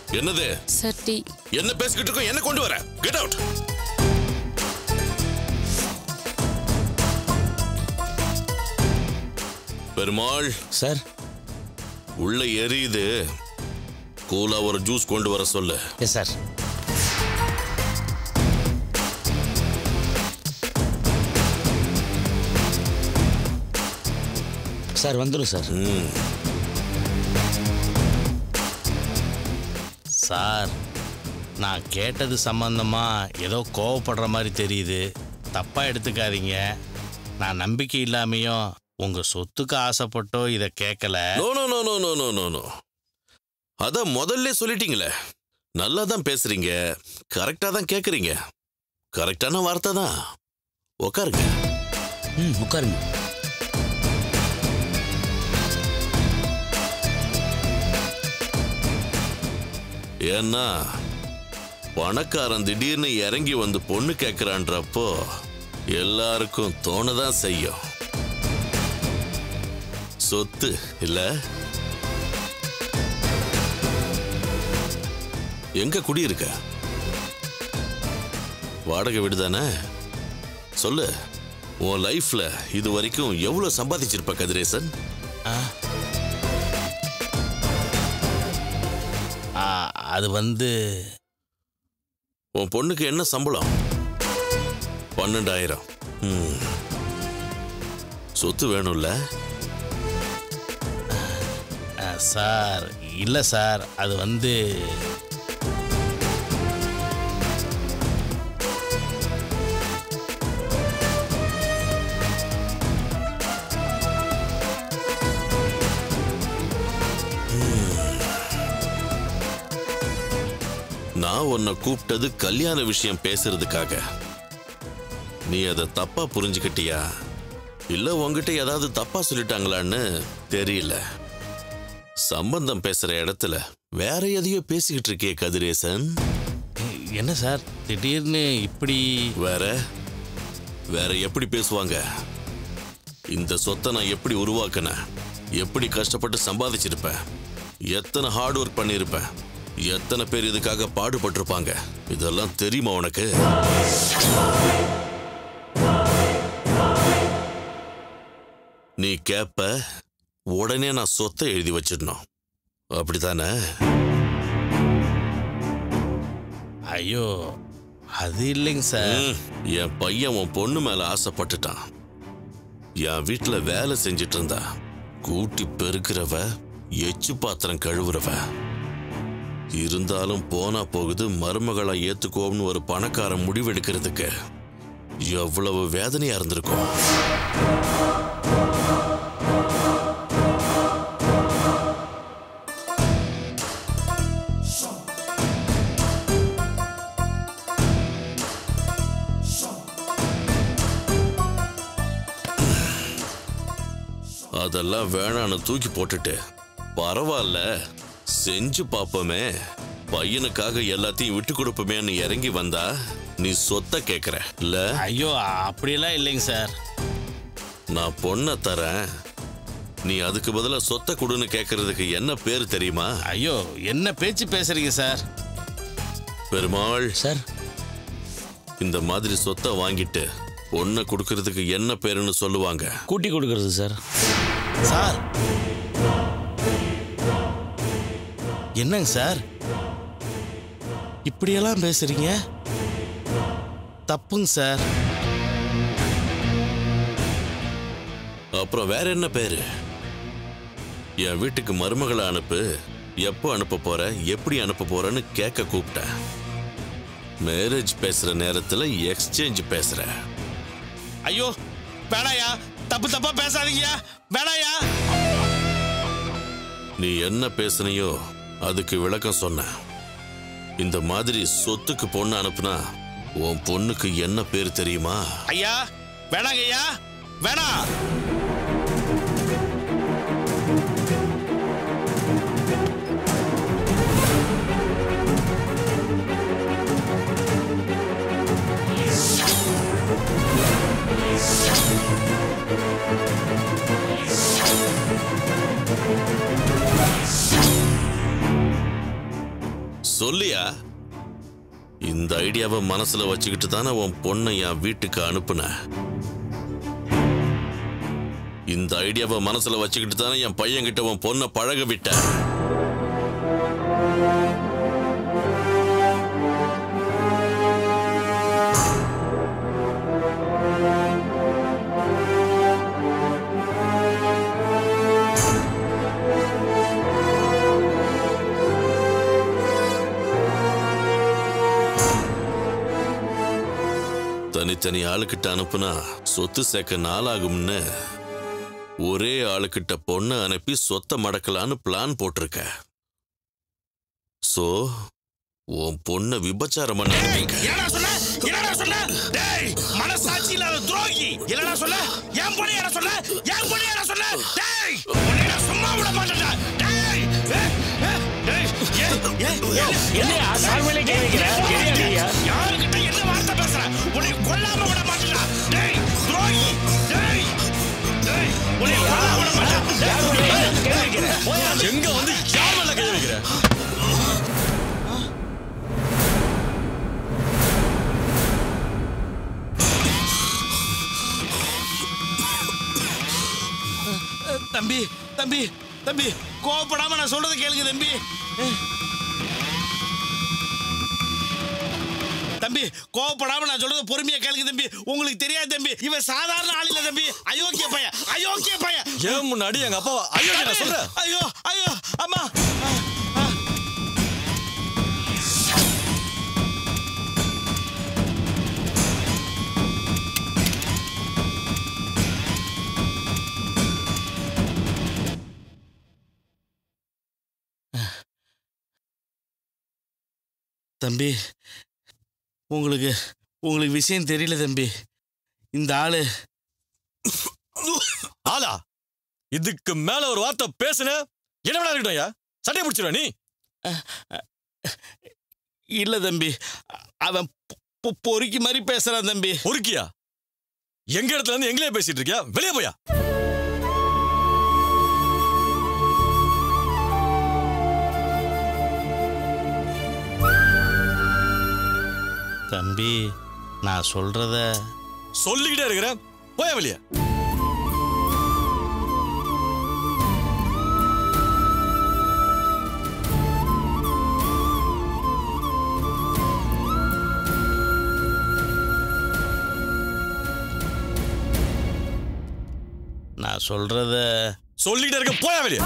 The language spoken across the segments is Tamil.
என்னது சார் டீ என்ன பேசிக்கிட்டு இருக்கோம் என்ன கொண்டு வர கெட் அவுட் பெருமாள் சார் உள்ள எரியுது கூலா ஒரு ஜூஸ் கொண்டு வர சொல்லு எஸ் சார் சார் வந்துடும் சார் சார் நான் கேட்டது சம்பந்தமா ஏதோ கோவப்படுற மாதிரி தெரியுது தப்பா எடுத்துக்காதீங்க நான் நம்பிக்கை இல்லாமையும் உங்க சொத்துக்கு ஆசைப்பட்டோ இதை கேட்கல no no no no no no no no அத முதல்ல சொல்லிட்டீங்களே நல்லா தான் பேசுறீங்க கரெக்டா தான் கேக்குறீங்க கரெக்டான வார்த்தை தான் உக்காருங்க ம் உட்காருங்க ஏன்னா பணக்காரன் திடீர்னு இறங்கி வந்து பொண்ணு கேட்கிறான்றப்போ எல்லாருக்கும் தோணதான் செய்யும் சொத்து இல்ல எங்க குடியிருக்க வாடகை வீடு தானே சொல்லு உன் லைஃப்ல இது வரைக்கும் எவ்வளவு சம்பாதிச்சிருப்ப கதிரேசன் ஆ, அது வந்து உன் பொண்ணுக்கு என்ன சம்பளம் பன்னெண்டாயிரம் ம். சொத்து வேணும்ல ஆ, சார் இல்லை சார் அது வந்து நான் உன்னை கூப்பிட்டது கல்யாண விஷயம் பேசுறதுக்காக நீ அதை தப்பா புரிஞ்சுக்கிட்டியா இல்ல உன்கிட்ட ஏதாவது தப்பா சொல்லிட்டாங்களான்னு தெரியல சம்பந்தம் பேசுற இடத்துல வேற எதையோ பேசிக்கிட்டு இருக்கே கதிரேசன் என்ன சார் திடீர்னு இப்படி வேற வேற எப்படி பேசுவாங்க இந்த சொத்தை நான் எப்படி உருவாக்கினேன் எப்படி கஷ்டப்பட்டு சம்பாதிச்சிருப்பேன் எத்தனை ஹார்ட் ஒர்க் பண்ணியிருப்பேன் எத்தனை பேர் இதுக்காக பாடுபட்டிருப்பாங்க இதெல்லாம் தெரியுமா உனக்கு நீ கேப்ப உடனே நான் சொத்தை எழுதி வச்சிடணும் அப்படித்தானே ஐயோ அது இல்லைங்க சார் ம், என் பையன் உன் பொண்ணு மேல ஆசைப்பட்டுட்டான் என் வீட்டுல வேலை செஞ்சிட்டு இருந்தா கூட்டி பெருக்கிறவ எச்சு பாத்திரம் கழுவுறவ இருந்தாலும் போனா போகுது மருமகளா ஏத்துக்கோன்னு ஒரு பணக்காரன் முடிவெடுக்கிறதுக்கு எவ்வளவு வேதனையா இருந்திருக்கும் அதெல்லாம் வேணான்னு தூக்கி போட்டுட்டு பரவாயில்ல செஞ்சு பாப்போமே பையனுக்காக எல்லாத்தையும் விட்டு கொடுப்போமேன்னு இறங்கி வந்தா நீ சொத்தை கேக்குற இல்ல ஐயோ அப்படியெல்லாம் இல்லைங்க சார் நான் பொண்ணை தரேன் நீ அதுக்கு பதிலா சொத்தை கொடுன்னு கேட்கறதுக்கு என்ன பேர் தெரியுமா ஐயோ என்ன பேச்சு பேசுறீங்க சார் பெருமாள் சார் இந்த மாதிரி சொத்தை வாங்கிட்டு பொண்ணை கொடுக்கறதுக்கு என்ன பேருன்னு சொல்லுவாங்க கூட்டி கொடுக்கறது சார் சார் என்னங்க சார் இப்படியெல்லாம் பேசுறீங்க தப்புங்க சார் அப்புறம் வேற என்ன பேரு என் வீட்டுக்கு மருமகளை அனுப்பு எப்போ அனுப்ப போற எப்படி அனுப்ப போறன்னு கேட்க கூப்பிட்டேன் மேரேஜ் பேசுற நேரத்துல எக்ஸ்சேஞ்ச் பேசுற ஐயோ வேணாயா தப்பு தப்பா பேசாதீங்கயா வேணாயா நீ என்ன பேசுனியோ அதுக்கு விளக்கம் சொன்ன இந்த மாதிரி சொத்துக்கு பொண்ணு அனுப்புனா உன் பொண்ணுக்கு என்ன பேர் தெரியுமா ஐயா வேணாங்க ஐயா வேணாம் சொல்லியா இந்த ஐடியாவை மனசுல வச்சுக்கிட்டு தானே உன் பொண்ணை என் வீட்டுக்கு அனுப்புன இந்த ஐடியாவை மனசுல வச்சுக்கிட்டு தானே என் பையன்கிட்ட உன் பொண்ணை பழக விட்ட தனித்தனி ஆளுக்கிட்ட அனுப்புனா சொத்து சேர்க்க நாளாகும்னு ஒரே ஆளுக்கிட்ட பொண்ணை அனுப்பி சொத்தை மடக்கலான்னு பிளான் போட்டிருக்க சோ உன் பொண்ணை விபச்சாரம் பண்ண அனுப்பிங்க என்னடா சொன்ன என்னடா சொன்ன டேய் மனசாட்சி இல்லாத துரோகி என்னடா சொன்ன என் பொண்ணு என்ன சொன்ன என் பொண்ணு என்ன சொன்ன டேய் உன்னை நான் சும்மா விட மாட்டேன்டா டேய் ஏ, ஏ, டேய் ஏ, ஏ, ஏ, என்னையா சாமியிலே கை வைக்கிற? என்னையா நீயா? யாருக்கிட்ட என்ன வார்த்தை பேசுற உன்னை கொல்லாம விட மாட்டேன்டா டேய் துரோகி டேய் டேய் உன்னை கொல்லாம விட மாட்டேன் யார் உன்னை கை வைக்கிற? போயா. எங்க வந்து யார் மேல கை வைக்கிற தம்பி தம்பி தம்பி கோவப்படாம நான் சொல்றதை கேளுங்க தம்பி தம்பி கோவப்படாம நான் சொல்றது பொறுமையா கேளுங்க தம்பி உங்களுக்கு தெரியாது தம்பி இவன் சாதாரண ஆள் இல்ல தம்பி அயோக்கிய பையன் அயோக்கிய பையன் ஏன் முன்னாடி எங்க அப்பா ஐயோ நான் சொல்றேன் ஐயோ ஐயோ அம்மா ஆ, ஆ. தம்பி உங்களுக்கு உங்களுக்கு விஷயம் தெரியல தம்பி இந்த ஆளு ஆளா இதுக்கு மேல ஒரு வார்த்தை பேசுன என்ன வேணா இருக்கட்டும் ஐயா சட்டையை பிடிச்சிருவ நீ இல்ல தம்பி அவன் பொ- பொ- பொறுக்கி மாதிரி பேசுறான் தம்பி பொறுக்கியா எங்க இடத்துல இருந்து எங்களே பேசிட்டு இருக்கியா வெளியே போயா தம்பி நான் சொல்றத சொல்லிக்கிட்டே இருக்கிறேன் போயா வெளியே நான் சொல்றத சொல்லிக்கிட்டே இருக்க போயா வெளியே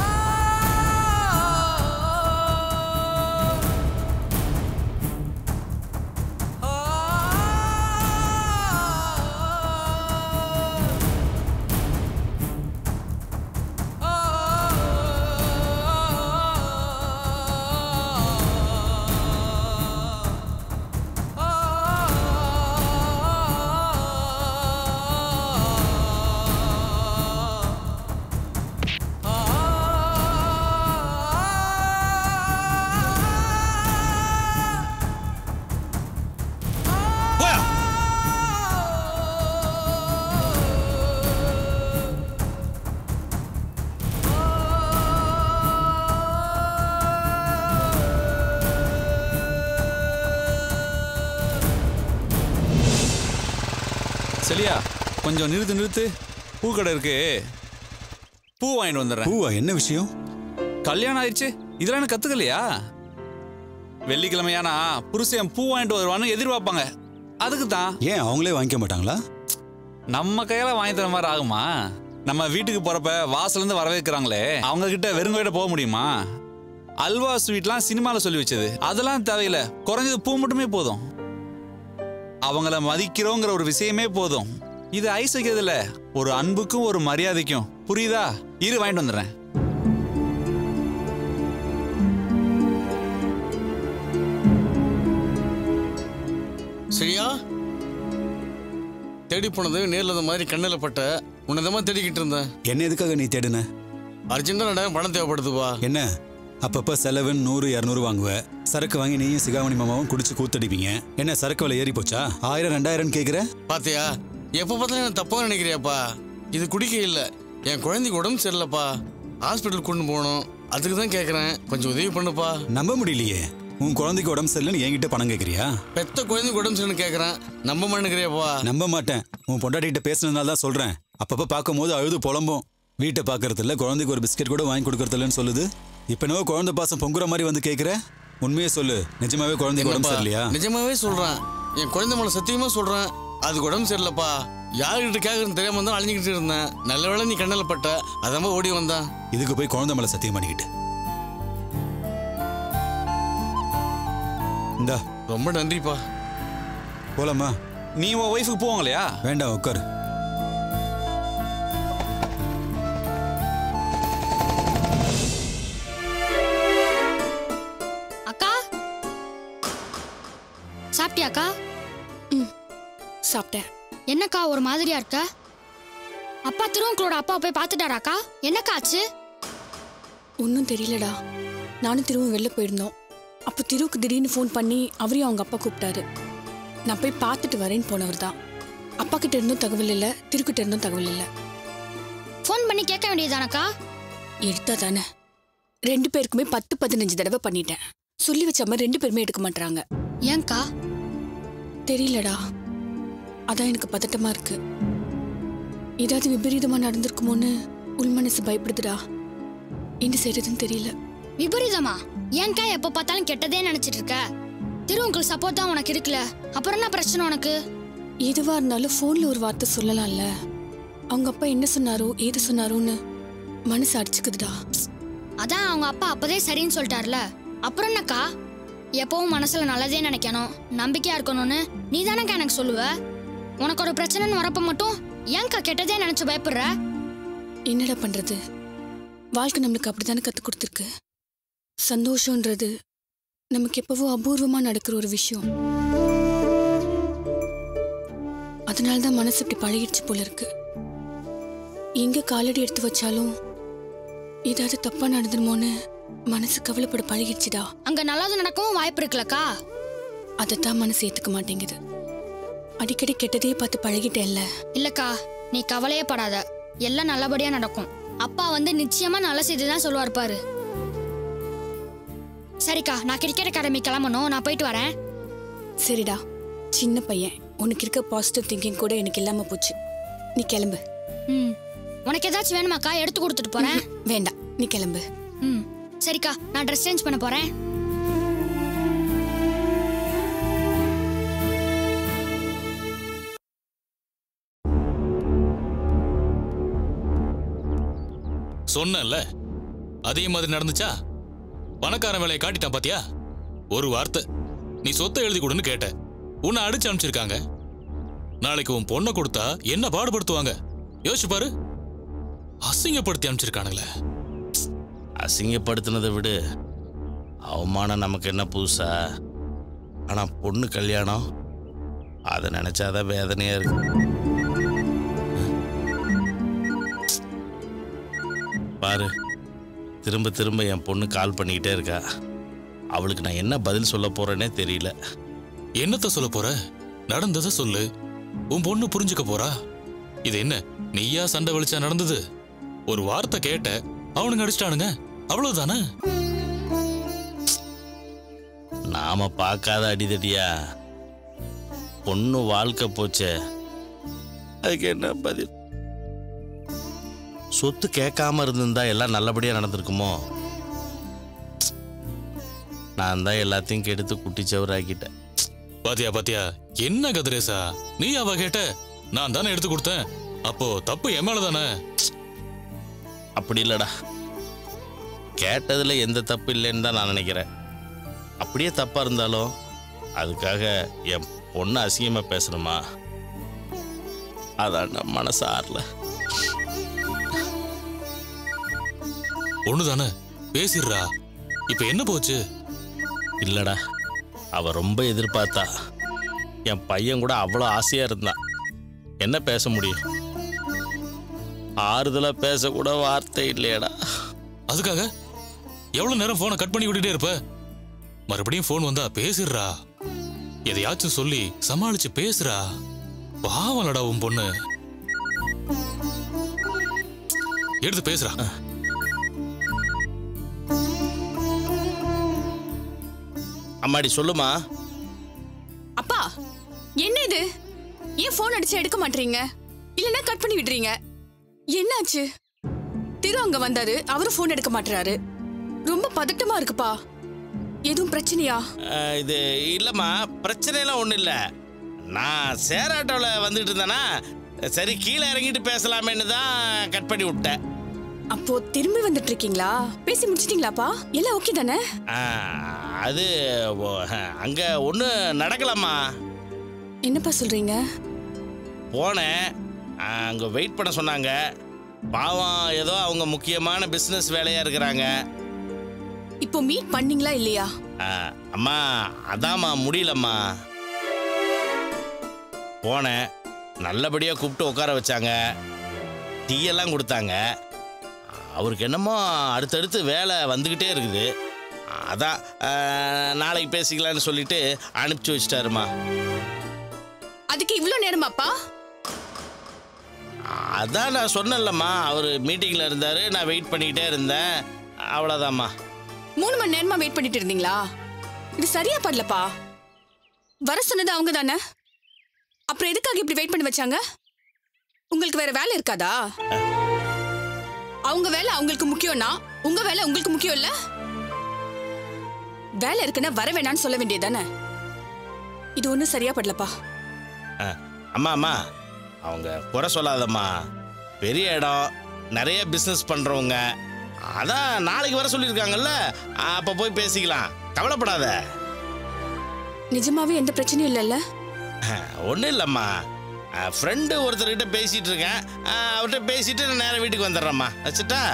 போயா சரியா கொஞ்சம் நிறுத்து நிறுத்து பூக்கடை இருக்கு பூ வாங்கிட்டு வந்துடுறேன் பூவா என்ன விஷயம் கல்யாணம் ஆயிடுச்சு இதெல்லாம் எனக்கு கத்துக்கலையா வெள்ளிக்கிழமையானா புருஷன் பூ வாங்கிட்டு வருவான்னு எதிர்பார்ப்பாங்க அதுக்கு தான் ஏன் அவங்களே வாங்கிக்க மாட்டாங்களா நம்ம கையால வாங்கி தர மாதிரி ஆகுமா நம்ம வீட்டுக்கு போறப்ப வாசல்ல இருந்து வரவேற்கிறாங்களே அவங்க கிட்ட வெறுங்கையிட போக முடியுமா அல்வா ஸ்வீட்லாம் சினிமால சொல்லி வச்சது அதெல்லாம் தேவையில்ல குறைஞ்சது பூ மட்டுமே போதும் அவங்கள மதிக்கிறோங்கிற ஒரு விஷயமே போதும் இது ஐஸ் வைக்கிறது இல்ல ஒரு அன்புக்கும் ஒரு மரியாதைக்கும் புரியுதா இரு வாங்கிட்டு வந்துடுறேன் சரியா தேடி போனது நேர்ல இந்த மாதிரி கண்ணில் பட்ட உன்னதமா தேடிக்கிட்டு இருந்தேன் என்ன எதுக்காக நீ தேடுன அர்ஜென்ட்டாக ரெண்டாயிரம் பணம் தேவைப்படுதுப்பா என்ன அப்பப்ப செலவுன்னு நூறு இரநூறு வாங்குவ சரக்கு வாங்கி நீயும் சிகாமணி மாமாவும் குடிச்சு கூத்தடிப்பீங்க என்ன சரக்கு விலை ஏறி போச்சா ஆயிரம் ரெண்டாயிரம் கேக்குற பாத்தியா எப்போ பார்த்தாலும் என்ன தப்பா நினைக்கிறியாப்பா இது குடிக்க இல்லை என் குழந்தைக்கு உடம்பு சரியில்லைப்பா ஹாஸ்பிட்டல் கொண்டு போகணும் அதுக்கு தான் கேட்குறேன் கொஞ்சம் உதவி பண்ணுப்பா நம்ப முடியலையே உன் குழந்தைக்கு உடம்பு சரியில்லைன்னு என்கிட்ட பணம் கேட்குறியா பெத்த குழந்தைக்கு உடம்பு சரியில்லைன்னு கேட்குறேன் நம்ப மாட்டேங்கிறியாப்பா நம்ப மாட்டேன் உன் பொண்டாட்டிகிட்ட பேசுனதுனால தான் சொல்கிறேன் அப்பப்போ பார்க்கும்போது அழுது புலம்பும் வீட்டை பார்க்கறது இல்ல குழந்தைக்கு ஒரு பிஸ்கெட் கூட வாங்கி கொடுக்கறது இல்லைன்னு சொல்லுது இப்போ என்னவோ குழந்தை பாசம் பொங்குற மாதிரி வந்து கேட்குற உண்மையே சொல்லு நிஜமாவே குழந்தைக்கு உடம்பு என்னப்பா, சரியில்லையா நிஜமாவே சொல்றேன் என் குழந்தை மேல சத்தியமா சொல்றேன் அதுக்கு உடம்பு சரியில்லப்பா யாருக்கிட்ட கேட்கறதுன்னு தெரியாம தான் அழிஞ்சுக்கிட்டு இருந்தேன் நல்ல வேளை நீ கண்ணில் பட்ட அதான் ஓடி வந்தேன் இதுக்கு போய் குழந்தை மேலே சத்தியம் பண்ணிக்கிட்டு இந்தா ரொம்ப நன்றிப்பா போலாமா நீ உன் ஒய்ஃபுக்கு போவாங்களையா வேண்டாம் உட்காரு அக்கா சாப்பிட்டியாக்கா சாப்பிட்டேன் என்னக்கா ஒரு மாதிரியா இருக்க அப்பா திருவங்களோட அப்பா போய் பார்த்துட்டாராக்கா என்னக்கா ஆச்சு ஒன்றும் தெரியலடா நானும் திருவும் வெளில போயிருந்தோம் அப்போ திருவுக்கு திடீர்னு ஃபோன் பண்ணி அவரையும் அவங்க அப்பா கூப்பிட்டாரு நான் போய் பார்த்துட்டு வரேன்னு போனவர் தான் அப்பா கிட்ட இருந்தும் தகவல் இல்லை திருக்கிட்ட இருந்தும் தகவல் இல்லை ஃபோன் பண்ணி கேட்க வேண்டியதானக்கா எடுத்தா தானே ரெண்டு பேருக்குமே பத்து பதினஞ்சு தடவை பண்ணிட்டேன் சொல்லி வச்ச மாதிரி ரெண்டு பேருமே எடுக்க மாட்டாங்க ஏன்க்கா தெரியலடா அதான் எனக்கு பதட்டமா இருக்கு ஏதாவது விபரீதமா நடந்திருக்குமோன்னு உள் மனசு பயப்படுதுடா என்ன செய்யறதுன்னு தெரியல விபரீதமா ஏன்க்கா எப்போ பார்த்தாலும் கெட்டதே நினைச்சிட்டு இருக்க திருவங்களுக்கு சப்போர்ட் தான் உனக்கு இருக்குல்ல அப்புறம் என்ன பிரச்சனை உனக்கு எதுவா இருந்தாலும் ஃபோன்ல ஒரு வார்த்தை சொல்லலாம்ல அவங்க அப்பா என்ன சொன்னாரோ ஏது சொன்னாரோன்னு மனசு அடிச்சுக்குதுடா அதான் அவங்க அப்பா அப்பதே சரின்னு சொல்லிட்டார்ல அப்புறம் என்னக்கா எப்பவும் மனசுல நல்லதே நினைக்கணும் நம்பிக்கையா இருக்கணும்னு நீ தானக்கா எனக்கு சொல்லுவ உனக்கு ஒரு பிரச்சனைன்னு வரப்ப மட்டும் ஏன்க்கா கெட்டதே நினைச்சு பயப்படுற என்னடா பண்றது வாழ்க்கை நம்மளுக்கு அப்படித்தானே கத்து கொடுத்துருக்கு சந்தோஷன்றது நமக்கு எப்பவோ அபூர்வமா நடக்கிற ஒரு விஷயம் அதனால தான் மனசு இப்படி பழகிடுச்சு போல இருக்கு எங்க காலடி எடுத்து வச்சாலும் ஏதாவது தப்பா நடந்துருமோன்னு மனசு கவலைப்பட பழகிடுச்சுடா அங்க நல்லது நடக்கவும் வாய்ப்பு இருக்குல்லக்கா அதைத்தான் மனசு ஏத்துக்க மாட்டேங்குது அடிக்கடி கெட்டதையே பார்த்து பழகிட்டேன்ல இல்லக்கா நீ கவலையே படாத எல்லாம் நல்லபடியா நடக்கும் அப்பா வந்து நிச்சயமா நல்ல செய்தி தான் சொல்லுவார் பாரு சரிக்கா நான் கிரிக்கெட் அகாடமி கிளம்பணும் நான் போயிட்டு வரேன் சரிடா சின்ன பையன் உனக்கு இருக்க பாசிட்டிவ் திங்கிங் கூட எனக்கு இல்லாம போச்சு நீ கிளம்பு ம் உனக்கு ஏதாச்சும் வேணுமாக்கா எடுத்து கொடுத்துட்டு போறேன் வேண்டாம் நீ கிளம்பு ம் சரிக்கா நான் ட்ரெஸ் சேஞ்ச் பண்ண போறேன் சொன்னேன்ல அதே மாதிரி நடந்துச்சா பணக்காரன் வேலையை காட்டிட்டான் பாத்தியா ஒரு வார்த்தை நீ சொத்தை எழுதி கொடுன்னு கேட்ட உன்னை அடிச்சு அனுப்பிச்சிருக்காங்க நாளைக்கு உன் பொண்ணை கொடுத்தா என்ன பாடுபடுத்துவாங்க யோசிச்சு பாரு அசிங்கப்படுத்தி அனுப்பிச்சிருக்கானுங்களே அசிங்கப்படுத்தினதை விடு அவமானம் நமக்கு என்ன புதுசா ஆனால் பொண்ணு கல்யாணம் அதை நினச்சாதான் வேதனையாக இருக்கு பாரு திரும்ப திரும்ப என் பொண்ணு கால் பண்ணிக்கிட்டே இருக்கா அவளுக்கு நான் என்ன பதில் சொல்ல போறேனே தெரியல என்னத்த சொல்ல போற நடந்ததை சொல்லு உன் பொண்ணு புரிஞ்சுக்க போறா இது என்ன நீயா சண்டை வலிச்சா நடந்தது ஒரு வார்த்தை கேட்ட அவனுங்க அடிச்சிட்டானுங்க அவ்வளவுதானே நாம பார்க்காத அடிதடியா பொண்ணு வாழ்க்கை போச்சே அதுக்கு என்ன பதில் சொத்து கேட்காம இருந்திருந்தா எல்லாம் நல்லபடியா நடந்திருக்குமோ நான் தான் எல்லாத்தையும் கெடுத்து குட்டிச்சவராக்கிட்டேன் பாத்தியா பாத்தியா என்ன கதிரேசா நீ அவ கேட்ட நான் தானே எடுத்து கொடுத்தேன் அப்போ தப்பு என் மேல தானே அப்படி இல்லடா கேட்டதுல எந்த தப்பு இல்லைன்னு தான் நான் நினைக்கிறேன் அப்படியே தப்பா இருந்தாலும் அதுக்காக என் பொண்ணு அசிங்கமா பேசணுமா அதான் நான் மனசு ஆறல ஒண்ணுதானே பேசிடுறா இப்ப என்ன போச்சு இல்லடா அவ ரொம்ப எதிர்பார்த்தா என் பையன் கூட அவ்வளோ ஆசையா இருந்தான் என்ன பேச முடியும் ஆறுதலா பேசக்கூட வார்த்தை இல்லையடா அதுக்காக எவ்வளவு நேரம் போனை கட் பண்ணி விட்டுட்டே இருப்ப மறுபடியும் போன் வந்தா பேசிடுறா எதையாச்சும் சொல்லி சமாளிச்சு பேசுறா பாவலடா உன் பொண்ணு எடுத்து பேசுறா அம்மாடி சொல்லுமா அப்பா என்ன இது ஏன் ஃபோன் அடிச்சு எடுக்க மாட்டீங்க இல்லைன்னா கட் பண்ணி விடுறீங்க என்னாச்சு திரு அங்க வந்தாரு அவரும் ஃபோன் எடுக்க மாட்டாரு ரொம்ப பதட்டமா இருக்குப்பா எதுவும் பிரச்சனையா அஹ், இது இல்லைம்மா பிரச்சனையெல்லாம் ஒன்றும் இல்லை நான் சேர் ஆட்டோவில் வந்துட்டு இருந்தேனா சரி கீழே இறங்கிட்டு பேசலாமேன்னு தான் கட் பண்ணி விட்டேன் அப்போ திரும்பி வந்துட்டு இருக்கீங்களா பேசி முடிச்சிட்டீங்களாப்பா எல்லாம் ஓகே தானே அஹ், அது அங்கே ஒன்றும் நடக்கலாமா என்னப்பா சொல்றீங்க போனேன் அங்கே வெயிட் பண்ண சொன்னாங்க பாவம் ஏதோ அவங்க முக்கியமான பிஸ்னஸ் வேலையாக இருக்கிறாங்க இப்போ மீட் பண்ணீங்களா இல்லையா அஹ், அம்மா அதாம்மா முடியலம்மா போனேன் நல்லபடியாக கூப்பிட்டு உட்கார வச்சாங்க டீயெல்லாம் கொடுத்தாங்க அவருக்கு என்னமோ அடுத்தடுத்து வேலை வந்துக்கிட்டே இருக்குது அதான் அஹ், நாளைக்கு பேசிக்கலான்னு சொல்லிட்டு அனுப்பிச்சி வச்சிட்டாருமா அதுக்கு இவ்ளோ நேரமாப்பா அதான் நான் சொன்னேன்லம்மா அவர் மீட்டிங்கில் இருந்தார் நான் வெயிட் பண்ணிக்கிட்டே இருந்தேன் அவ்வளோதாம்மா மூணு மணி நேரமா வெயிட் பண்ணிட்டு இருந்தீங்களா இது சரியா படலப்பா வர சொன்னது அவங்க தானே அப்புறம் எதுக்காக இப்படி வெயிட் பண்ணி வச்சாங்க உங்களுக்கு வேற வேலை இருக்காதா அவங்க வேலை அவங்களுக்கு முக்கியம்னா உங்க வேலை உங்களுக்கு முக்கியம் இல்ல வேலை இருக்குன்னா வர வேணாம்னு சொல்ல வேண்டியதானே இது ஒன்றும் சரியா படலப்பா அஹ், அம்மா அம்மா அவங்க குறை சொல்லாதம்மா பெரிய இடம் நிறைய பிஸ்னஸ் பண்ணுறவங்க அதான் நாளைக்கு வர சொல்லியிருக்காங்கல்ல அப்போ போய் பேசிக்கலாம் கவலைப்படாத நிஜமாவே எந்த பிரச்சனையும் இல்லைல்ல ஒன்றும் இல்லைம்மா ஃப்ரெண்டு ஒருத்தர்கிட்ட பேசிகிட்டு இருக்கேன் அஹ், அவர்கிட்ட பேசிட்டு நான் நேரம் வீட்டுக்கு வந்துடுறேம்மா வச்சுட்டா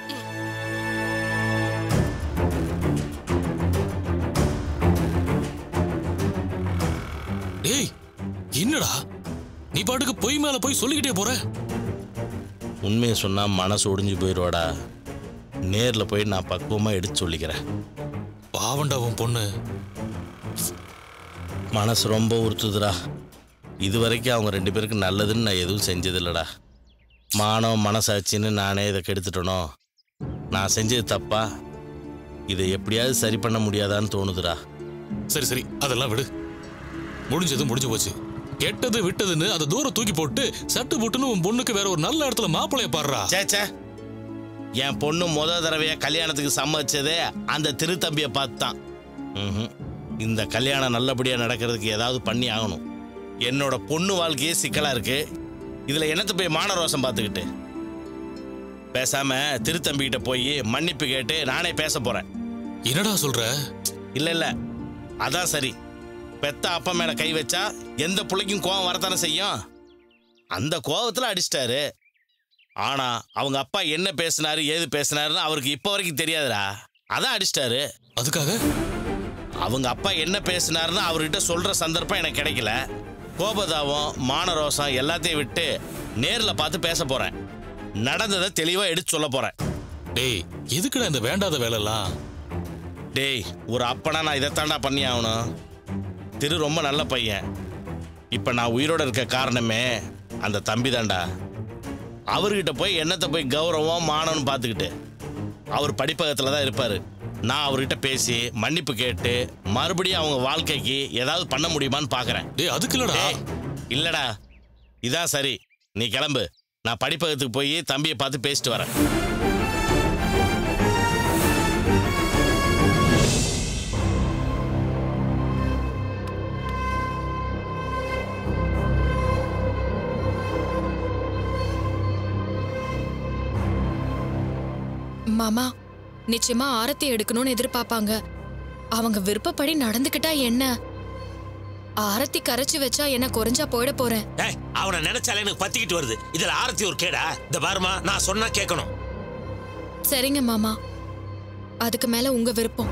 டேய் என்னடா நீ பாட்டுக்கு பொய் மேல போய் சொல்லிக்கிட்டே போற உண்மையை சொன்னால் மனசு ஒடிஞ்சு போயிடுவாடா நேரில் போய் நான் பக்குவமாக எடுத்து சொல்லிக்கிறேன் பாவண்டா உன் பொண்ணு மனசு ரொம்ப உறுத்துதுடா இது வரைக்கும் அவங்க ரெண்டு பேருக்கு நல்லதுன்னு நான் எதுவும் செஞ்சதில்லடா மானம் மனசாட்சின்னு நானே இதை கெடுத்துட்டனோ நான் செஞ்சது தப்பா இதை எப்படியாவது சரி பண்ண முடியாதான்னு தோணுதுடா சரி சரி அதெல்லாம் விடு முடிஞ்சது முடிஞ்சு போச்சு கெட்டது விட்டதுன்னு அதை தூரம் தூக்கி போட்டு சட்டு புட்டுன்னு உன் பொண்ணுக்கு வேற ஒரு நல்ல இடத்துல மாப்பிளைய பாடுறா சேச்சே என் பொண்ணு முத தடவையா கல்யாணத்துக்கு சம்மதிச்சதே அந்த திருத்தம்பியை பார்த்து தான் ம்ஹும். இந்த கல்யாணம் நல்லபடியாக நடக்கிறதுக்கு ஏதாவது பண்ணி ஆகணும் என்னோட பொண்ணு வாழ்க்கையே சிக்கலாக இருக்கு இதில் என்னத்தை போய் மானரோசம் பார்த்துக்கிட்டு பேசாம திருத்தம்பிகிட்ட போய் மன்னிப்பு கேட்டு நானே பேச போறேன் என்னடா சொல்ற இல்ல இல்ல அதான் சரி பெத்த அப்பா மேல கை வச்சா எந்த பிள்ளைக்கும் கோவம் வரத்தானே செய்யும் அந்த கோவத்துல அடிச்சிட்டாரு ஆனா அவங்க அப்பா என்ன பேசினாரு ஏது பேசினாருன்னு அவருக்கு இப்போ வரைக்கும் தெரியாதுடா அதான் அடிச்சிட்டாரு அதுக்காக அவங்க அப்பா என்ன பேசினாருன்னு அவர்கிட்ட சொல்ற சந்தர்ப்பம் எனக்கு கிடைக்கல கோபதாபம் மானரோசம் எல்லாத்தையும் விட்டு நேர்ல பார்த்து பேச போறேன் நடந்ததை தெளிவா எடுத்து சொல்ல போறேன் டேய் எதுக்குடா இந்த வேண்டாத வேலைலாம் டேய் ஒரு அப்பனா நான் இதைத்தாண்டா பண்ணி ஆகணும் திரு ரொம்ப நல்ல பையன் இப்போ நான் உயிரோட இருக்க காரணமே அந்த தம்பி தான்டா அவர்கிட்ட போய் என்னத்தை போய் கௌரவம் மானம்னு பார்த்துக்கிட்டு அவர் படிப்பகத்தில் தான் இருப்பார் நான் அவர்கிட்ட பேசி மன்னிப்பு கேட்டு மறுபடியும் அவங்க வாழ்க்கைக்கு ஏதாவது பண்ண முடியுமான்னு பார்க்குறேன் டேய் அதுக்கு இல்லடா இல்லடா இதான் சரி நீ கிளம்பு நான் படிப்பகத்துக்கு போய் தம்பியை பார்த்து பேசிட்டு வரேன் மாமா நிச்சயமா ஆரத்தி எடுக்கணும்னு எதிர்பார்ப்பாங்க அவங்க விருப்பப்படி நடந்துக்கிட்டா என்ன ஆரத்தி கரைச்சு வச்சா என்ன குறைஞ்சா போயிட போறேன் ஏய் அவனை நினைச்சாலே எனக்கு பத்திக்கிட்டு வருது இதுல ஆரத்தி ஒரு கேடா இந்த பாருமா நான் சொன்னா கேட்கணும் சரிங்க மாமா அதுக்கு மேல உங்க விருப்பம்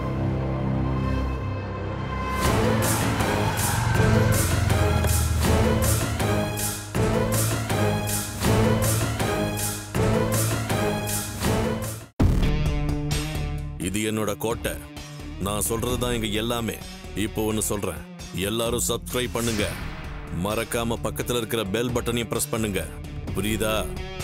இது என்னோட கோட்டை நான் சொல்றது தான் இங்க எல்லாமே இப்போ ஒன்னு சொல்றேன் எல்லாரும் சப்ஸ்கிரைப் பண்ணுங்க மறக்காம பக்கத்துல இருக்கிற பெல் பட்டனையும் பிரஸ் பண்ணுங்க புரியுதா